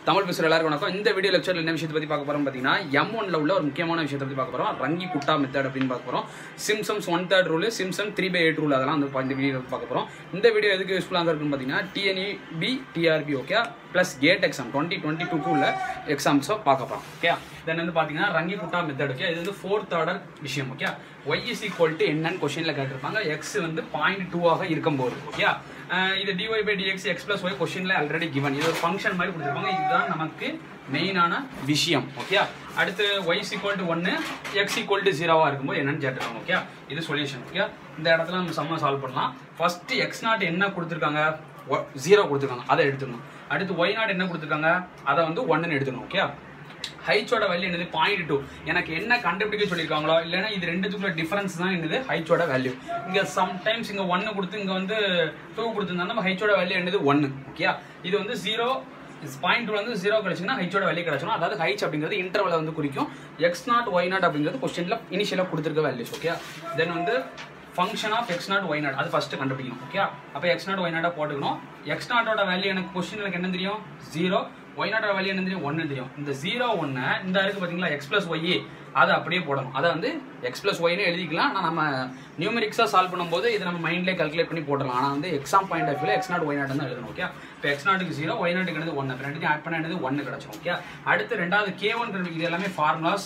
தமிழ் பேசுகிற எல்லாருக்கும் வணக்கம் இந்த வீடியோ லெக்சரில் என்ன விஷயத்தை பற்றி பார்க்க போகிறோம் பார்த்தீங்கன்னா எம் ஒன்ல உள்ள ஒரு முக்கியமான விஷயத்தை பற்றி பார்க்க போகிறோம் ரங்கி குட்டா மெத்தட் அப்படின்னு பார்க்க போகிறோம் Simpson's one third rule Simpson three by eight rule அதெல்லாம் வந்து இந்த வீடியோ பார்க்க போகிறோம் இந்த வீடியோ எதுக்கு யூஸ்ஃபுல்லாக இருக்குன்னு பார்த்தீங்கன்னா TNEB TRB okay plus GATE exam twenty twenty டூக்கு உள்ள எக்ஸாம்ஸோ பார்க்க போகிறோம் ஓகே தென் வந்து பார்த்தீங்கன்னா ரங்கி குட்டா மெத்தட் ஓகே இது வந்து ஃபோர்த் ஆர்டர் விஷயம் okay y is equal to என்னன்னு கொஸ்டினில் கேட்டிருப்பாங்க எக்ஸ் வந்து பாயிண்ட் டூவாக இருக்கும்போது ஓகே இது dy by dx x plus y கொஸ்டின்ல ஆல்ரெடி given இது ஒரு ஃபங்க்ஷன் மாதிரி கொடுத்துருப்பாங்க இதுதான் நமக்கு மெயினான விஷயம் ஓகே அடுத்து y is equal to 1 x equal to 0 இருக்கும்போது என்னன்னு கேட்டிருக்காங்க ஓகே இது சொல்யூஷன் ஓகே இந்த இடத்துல நம்ம சம்ம சால்வ் பண்ணலாம் ஃபர்ஸ்ட் x நாட் என்ன கொடுத்துருக்காங்க ஜீரோ கொடுத்துருக்காங்க அதை எடுத்துக்கணும் அடுத்து y நாட் என்ன கொடுத்துருக்காங்க அதை வந்து ஒன்னுன்னு எடுத்துக்கணும் ஓகே ஹைட்ஸோட வேல்யூ என்னது பாயிண்ட் டூ எனக்கு என்ன கண்டுபிடிக்க சொல்லியிருக்காங்களோ இல்லைன்னா இது ரெண்டுத்துக்குள்ள டிஃபரன்ஸ் தான் என்னது ஹைட்ஸோட வேல்யூ இங்கே சம்டைம்ஸ் இங்கே ஒன்று கொடுத்து இங்கே வந்து டூ கொடுத்துருந்தா நம்ம ஹைட்ஸோட வேல்யூ என்னது ஒன்று ஓகே இது வந்து ஜீரோ பாயிண்ட் டூ வந்து ஜீரோ கிடைச்சுன்னா ஹைட்ஸோட வேல்யூ கிடைச்சிடும் அதாவது ஹைட்ஸ் அப்படிங்கிறது இன்டர்வலை வந்து குறிக்கும் எக்ஸ் நாட் ஒய் நாட் அப்படிங்கிறது கொஸ்டினில் இனிஷியலாக கொடுத்துருக்க வேல்யூஸ் ஓகே தென் வந்து function of x naught y naught அது ஃபஸ்ட்டு கண்டுபிடிக்கணும் ஓகே அப்போ எக்ஸ் நாட் ஒய் நாட்டாக போட்டுக்கணும் எக்ஸ் நாட்டோட வேல்யூ எனக்கு கொஸ்டின் எனக்கு என்ன தெரியும் ஜீரோ ஒய் நாட்டோட வேல்யூ என்ன தெரியும் ஒன்று தெரியும் இந்த ஜீரோ ஒன்று இந்த இருக்கு பார்த்தீங்களா எக்ஸ் ப்ளஸ் ஒய் அதை அப்படியே போடணும் அதை வந்து எக்ஸ் ப்ளஸ் ஒய்னு எழுதிக்கலாம் ஆனால் நம்ம நியூமெரிக்ஸாக சால்வ் பண்ணும்போது இதை நம்ம மைண்ட்லேயே கல்குலேட் பண்ணி போடலாம் ஆனால் வந்து exam point of view x naught y naught தான் எழுதணும் ஓகே இப்போ எக்ஸ் நாட்டுக்கு ஜீரோ ஒய் நாட்டுக்கு என்னது ஒன்று இப்போ ரெண்டுத்தையும் ஆட் பண்ண என்னது ஒன்று கிடச்சிரும் ஓகே அடுத்து ரெண்டாவது கே ஒன் இது எல்லாமே formulas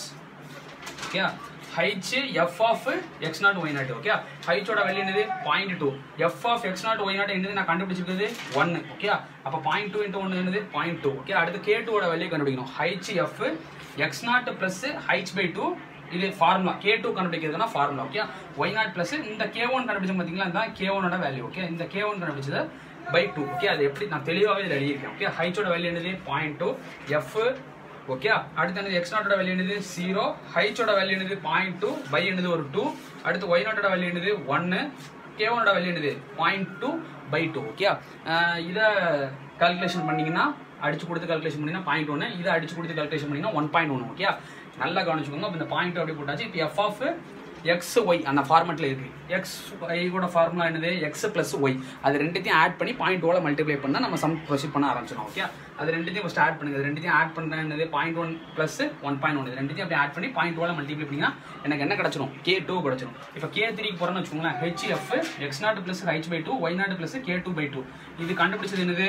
okay h f of x naught y naught okay ஹைச்சோட வேல்யூ என்னது point two f of x naught y naught என்னது நான் கண்டுபிடிச்சிருக்கிறது ஒன்று ஓகே அப்போ பாயிண்ட் டூ இன்ட்டு ஒன்று என்னது பாயிண்ட் டூ ஓகே அடுத்து கே டூவோட வேல்யூ கண்டுபிடிக்கணும் h f x naught plus h by two இது ஃபார்முலா கே டூ கண்டுபிடிக்கிறதுனா formula okay y naught plus இந்த கே ஒன் கண்டுபிடிச்சோம் பார்த்தீங்களா இந்த கே ஒனோட வேல்யூ ஓகே இந்த கே ஒன் கண்டுபிடிச்சது பை டூ ஓகே அது எப்படி நான் தெளிவாகவே இதில் எழுதியிருக்கேன் ஓகே ஹைச்சோட வேல்யூ என்னது பாயிண்ட் டூ எஃப் ஓகே அடுத்து என்னது எக்ஸ் நாட்டோட வேல்யூ என்னது ஜீரோ ஹைச்சோட வேல்யூ என்னது பாயிண்ட் டூ பை என்னது ஒரு டூ அடுத்து ஒய் நாட்டோட வேல்யூ என்னது ஒன்று கே ஒனோட வேல்யூ என்னது point two by two okay இதை கால்குலேஷன் பண்ணீங்கன்னா அடிச்சு கொடுத்து கால்குலேஷன் பண்ணீங்கன்னா பாயிண்ட் ஒன்று இதை அடிச்சு கொடுத்து கால்குலேஷன் பண்ணீங்கன்னா ஒன் பாயிண்ட் ஒன்று ஓகே நல்லா கவனிச்சுக்கோங்க இப்போ இந்த பாயிண்ட் அப்படி போட்டாச்சு இப்போ எஃப் ஆஃப் எக்ஸ் ஒய் அந்த ஃபார்மெட்டில் இருக்கு எக்ஸ் ஒய்யோட ஃபார்முலா என்னது எக்ஸ் ப்ளஸ் ஒய் அது ரெண்டுத்தையும் ஆட் பண்ணி பாயிண்ட் ஓல மல்டிப்ளை பண்ணால் நம்ம சம் ப்ரொசீட் பண்ண ஆரம்பிச்சிடும் ஓகே அது ரெண்டுத்தையும் ஃபஸ்ட் ஆட் பண்ணுங்க அது ரெண்டுத்தையும் ஆட் பண்ணுறேன் என்னது point one plus one point one இது ரெண்டுத்தையும் அப்படி ஆட் பண்ணி பாயிண்ட் ஓல மல்டிப்ளை பண்ணிங்கன்னா எனக்கு என்ன கிடச்சிரும் கே டூ கிடச்சிரும் இப்போ கே த்ரீக்கு போகிறேன்னு வச்சுக்கோங்களேன் h f x naught plus h by two y naught plus k two by two இது கண்டுபிடிச்சது என்னது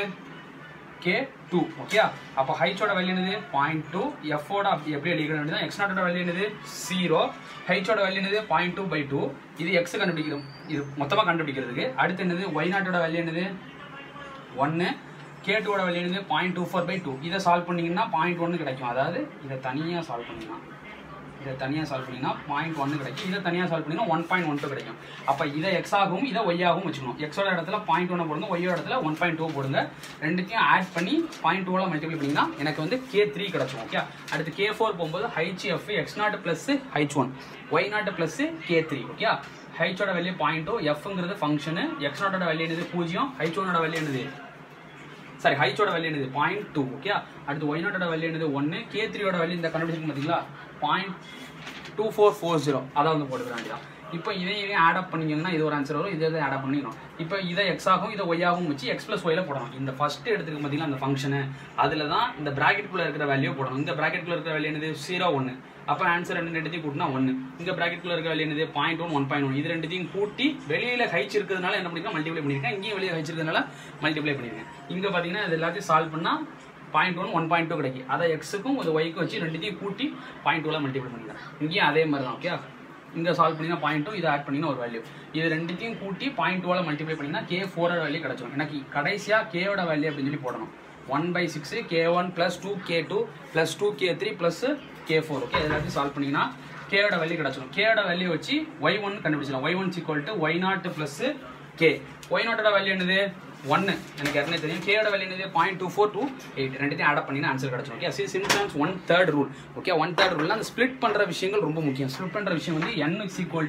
கே டூ ஓகே அப்போ ஹைச்சோட வேல்யூ என்னது பாயிண்ட் டூ எஃபோட அப்படி எப்படி எழுதிக்க வேண்டியது எக்ஸ் நாட்டோட வேல்யூ என்னது ஜீரோ ஹைச்சோட வேல்யூ என்னது பாயிண்ட் டூ பை டூ இது எக்ஸ் கண்டுபிடிக்கிறோம் இது மொத்தமாக கண்டுபிடிக்கிறதுக்கு அடுத்து என்னது ஒய் நாட்டோட வேல்யூ என்னது ஒன்று கே டூவோட வேல்யூ என்னது point two four by two இதை சால்வ் பண்ணீங்கன்னா பாயிண்ட் ஒன்று கிடைக்கும் அதாவது இதை தனியாக சால்வ் பண்ணிங்கன்னா இதை தனியாக சால்வ் பண்ணிங்கன்னா பாயிண்ட் ஒன்று கிடைக்கும் இதை தனியாக சால்வ் பண்ணிங்கன்னா ஒன் பாயிண்ட் ஒன் டூ கிடைக்கும் அப்போ இதை எக்ஸ் ஆகும் இதை ஒய் ஆகும் வச்சுக்கணும் எக்ஸோட இடத்துல பாயிண்ட் ஒன்று போடுங்க ஒய்யோட இடத்துல ஒன் பாயிண்ட் டூ போடுங்க ரெண்டுத்தையும் ஆட் பண்ணி பாயிண்ட் டூவில் மல்டிப்ளை பண்ணிங்கன்னா எனக்கு வந்து கே த்ரீ கிடச்சிரும் ஓகே அடுத்து கே ஃபோர் போகும்போது h f x naught plus h one y naught plus k three okay ஹைச்சோட வேல்யூ பாயிண்ட் டூ எஃப்ங்கிறது ஃபங்க்ஷனு எக்ஸ் நாட்டோட வேல்யூ என்னது பூஜ்ஜியம் ஹைச் ஒனோட வேல்யூ என்னது சாரி ஹைச்சோட வேல்யூ என்னது பாயிண்ட் டூ ஓகே அடுத்து ஒய் நாட்டோட வேல்யூ என்னது ஒன்று கே த்ரீயோட வேல்யூ இந்த கண்டுபிடிச்சிருக்கும் பார்த்தீங்களா point two four four zero அதை வந்து போட்டுக்க வேண்டியதான் இப்போ இதை இதையும் ஆட் அப் பண்ணிங்கன்னா இது ஒரு ஆன்சர் வரும் இதை இதை ஆட் அப் பண்ணிக்கணும் இப்போ இதை எக்ஸ் ஆகும் இதை ஒய் ஆகும் வச்சு எக்ஸ் ப்ளஸ் ஒய்ல போடணும் இந்த ஃபர்ஸ்ட் எடுத்துக்க பார்த்தீங்கன்னா அந்த ஃபங்க்ஷனு அதில் தான் இந்த ப்ராக்கெட்டுக்குள்ள இருக்கிற வேல்யூ போடணும் இந்த ப்ராக்கெட்டுக்குள்ள இருக்கிற வேல்யூ என்னது ஜீரோ ஒன்று அப்போ ஆன்சர் ரெண்டு ரெண்டுத்தையும் கூட்டினா ஒன்று இங்கே ப்ராக்கெட்டுக்குள்ள இருக்கிற வேல்யூ என்னது point one one point one இது ரெண்டுத்தையும் கூட்டி வெளியில் ஹைச் இருக்கிறதுனால என்ன பண்ணிருக்கேன் மல்டிப்ளை பண்ணியிருக்கேன் இங்கேயும் வெளியே ஹைச் இருக்கிறதுனால மல்டிப்ளை பண்ணியிருக்கேன் இங்கே பார்த்தீங்கன்னா இது எல்லாத்தையும் சால்வ் பண்ணால் point one one point two கிடைக்கும் அதை எக்ஸுக்கும் ஒரு ஒய்க்கும் வச்சு ரெண்டுத்தையும் கூட்டி பாயிண்ட் டூவில் மல்டிப்ளை பண்ணிக்கிறேன் இங்கேயும் அதே மாதிரி தான் ஓகே இங்கே சால்வ் பண்ணிங்கன்னா பாயிண்ட் டூ இதை ஆட் பண்ணிங்கன்னா ஒரு வேல்யூ இது ரெண்டுத்தையும் கூட்டி பாயிண்ட் டூவில் மல்டிப்ளை பண்ணிங்கன்னா கே ஃபோரோட வேல்யூ கிடச்சிடும் எனக்கு கடைசியாக கேவோட வேல்யூ அப்படின்னு சொல்லி போடணும் one by six k one plus two k two plus two k three plus k four okay எல்லாத்தையும் சால்வ் பண்ணிங்கன்னா கேவோட வேல்யூ கிடச்சிடும் கேவோட வேல்யூ வச்சு ஒய் ஒன் கண்டுபிடிச்சிடலாம் y one equal to y naught plus k y நாட்டோட value என்னது ஒன்று எனக்கு ஏற்கனவே தெரியும் கேயோட வேல்யூ என்னது point two four two eight ரெண்டுத்தையும் ஆட் பண்ணி ஆன்சர் கிடச்சிடும் ஓகே சி Simpson's one third rule okay one third ரூல்னா அந்த ஸ்ப்ளிட் பண்ணுற விஷயங்கள் ரொம்ப முக்கியம் ஸ்ப்ளிட் பண்ணுற விஷயம் வந்து என் இஸ் ஈக்குவல் டு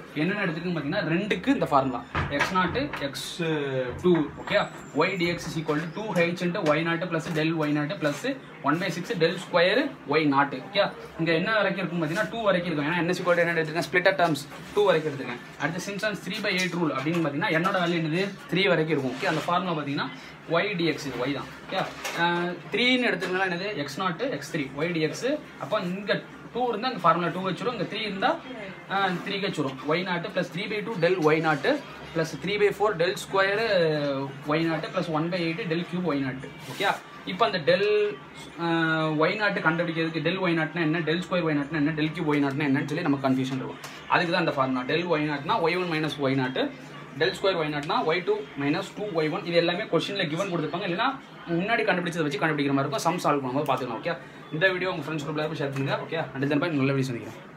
என்னென்ன எடுத்துக்குன்னு பார்த்தீங்கன்னா ரெண்டுக்கு இந்த formula x naught x two okay y d x is equal to two h into y naught plus del y naught plus one by six del square y naught okay இங்கே என்ன வரைக்கும் இருக்கும் பார்த்தீங்கன்னா two வரைக்கும் இருக்கும் ஏன்னா என்ன சிக்கோட் என்ன எடுத்துருக்கேன் ஸ்பிளிட்டர் டேர்ம்ஸ் டூ வரைக்கும் எடுத்துருக்கேன் அடுத்து Simpson's three by eight rule அப்படின்னு பார்த்தீங்கன்னா என்னோட வேல்யூ என்னது த்ரீ வரைக்கும் இருக்கும் ஓகே அந்த ஃபார்முலா பார்த்தீங்கன்னா ஒய் டிஎக்ஸ் இது ஒய் தான் ஓகே த்ரீன்னு எடுத்துக்கலாம் என்னது X naught X three Y dx அப்போ இங்கே டூ இருந்தால் அங்கே ஃபார்முலா டூ வச்சிரும் இங்கே த்ரீ இருந்தால் த்ரீ வச்சிரும் y naught plus three by two del y naught plus three by four del square y naught plus one by eight del cube y naught okay இப்போ அந்த del y நாட்டு கண்டுபிடிக்கிறதுக்கு del y நாட்னா என்ன del square y நாட்னா என்ன del cube Y நாட்னா என்னன்னு சொல்லி நமக்கு confusion இருக்கும் அதுக்கு தான் அந்த ஃபார்முலா டெல் ஒய் நாட்னா y one minus y naught del square y நாட்னா y two minus two y one இது எல்லாமே கொஸ்டினில் கிவன் கொடுத்துருப்பாங்க இல்லைன்னா முன்னாடி கண்டுபிடிச்சதை வச்சு கண்டுபிடிக்கிற மாதிரி இருக்கும் சம் சால்வ் பண்ணும்போது பார்த்துக்கலாம் ஓகே இந்த வீடியோ உங்கள் ஃப்ரெண்ட்ஸ் குரூப்பில் ஷேர் பண்ணுங்க ஓகே அடுத்த பாய் நல்ல வீடியோ சந்திக்கிறேன்